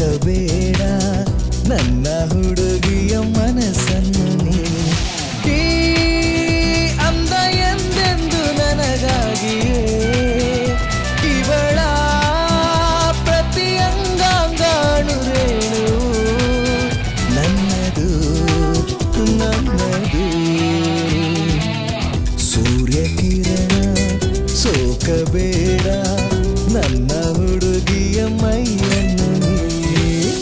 ಸೋಕಬೇಡ ನನ್ನ ಹುಡುಗಿಯ ಮನಸ್ಸನ್ನು ನೀ ಈ ಅಂದ ಎಂದೆಂದು ನನಗಾಗಿಯೇ ಇವಳ ಪ್ರತಿ ಅಂಗಾಂಗಾಣು ರೇಣು ನನ್ನದು ನನ್ನದು ಸೂರ್ಯ ಕಿರಣ ಸೋಕಬೇಡ ನನ್ನ ಹುಡುಗಿಯ ಮೈಯನ್ನು ನೀ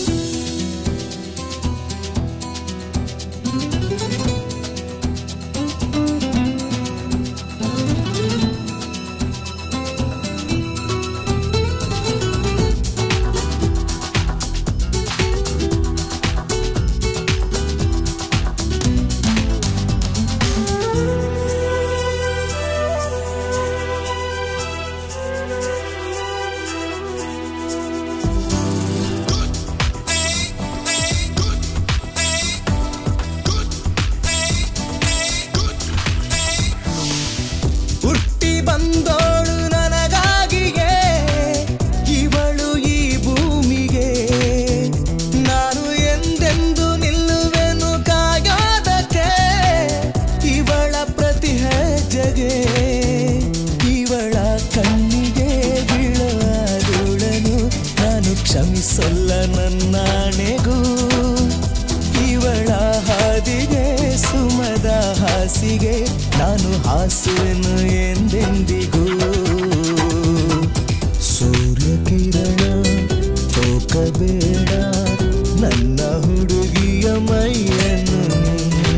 ಹುಟ್ಟಿ ಬಂದೋಳು ನನಗಾಗಿಯೇ ಇವಳು ಈ ಭೂಮಿಗೆ ನಾನು ಎಂದೆಂದು ನಿಲ್ಲುವೆನು ಕಾಯೋದಕ್ಕೆ ಇವಳ ಪ್ರತಿ ಹೆಜ್ಜೆಗೆ ಇವಳ ಕಣ್ಣಿಗೆ ಬೀಳುವಳುಳನು ನಾನು ಕ್ಷಮಿಸಲ್ಲ ನನ್ನಾಣೆಗೂ ಇವಳ ಹಾದಿಗೆ ಸುಮದ ಹಾಸಿಗೆ ನಾನು ಹಾಸುವೆನು ಎಂದೆಂದಿಗೂ ಸೂರ್ಯ ಕಿರಣ ತೋಕಬೇಡ ನನ್ನ ಹುಡುಗಿಯ ಮೈಯನ್ನು ನೀ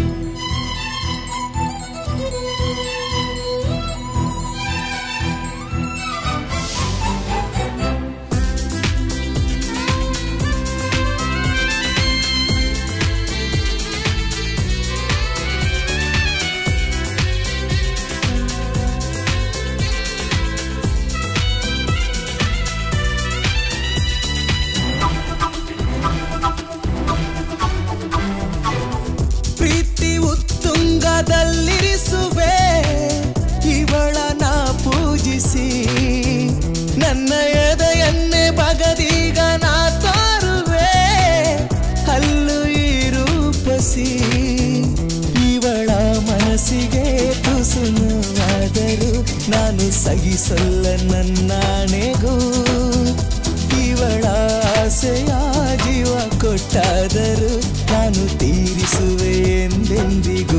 ಪ್ರೀತಿ ಉತ್ತುಂಗದಲ್ಲಿರಿಸುವೆ ಇವಳ ನಾ ಪೂಜಿಸಿ ನನ್ನ ಎದೆಯನ್ನೇ ಬಗದೀಗ ನಾ ತೋರುವೆ ಅಲ್ಲು ಈ ರೂಪಸಿ ಇವಳ ಮನಸ್ಸಿಗೆ ತುಸುನುವಾದರೂ ನಾನು ಸಹಿಸಲ್ಲ ನನ್ನಾಣೆಗೂ ಇವಳ ಆಸೆಯ ಜೀವ ಕೊಟ್ಟಾದರೂ ನಾನು ತೀರಿಸುವೆ ಎಂದೆಂದಿಗೂ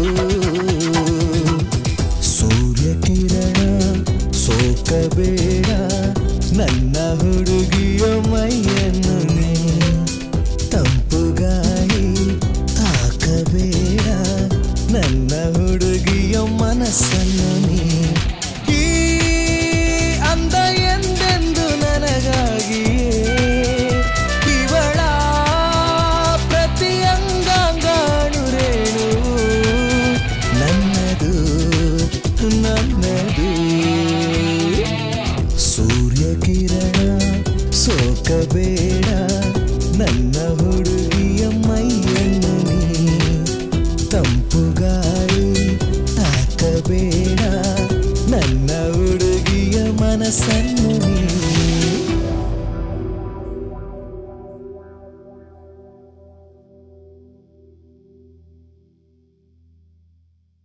ಸೂರ್ಯ ಕಿರಣ ಸೋಕಬೇಡ ನನ್ನ ಹುಡುಗಿಯ ಮೈಯನ್ನು ನೀ ತಂಪು ಗಾಳಿ ತಾಕಬೇಡ ನನ್ನ ಹುಡುಗಿಯ ಮನಸ್ಸನ್ನು ನೀ ಈ ಅಂದ ಎಂದೆಂದು ನನಗಾಗಿಯೇ ಇವಳ ಪ್ರತಿ ಅಂಗಾಂಗಾಣು ರೇಣು ನನ್ನದು ನನ್ನದು ಸೂರ್ಯ ಕಿರಣ ಸೋಕಬೇಡ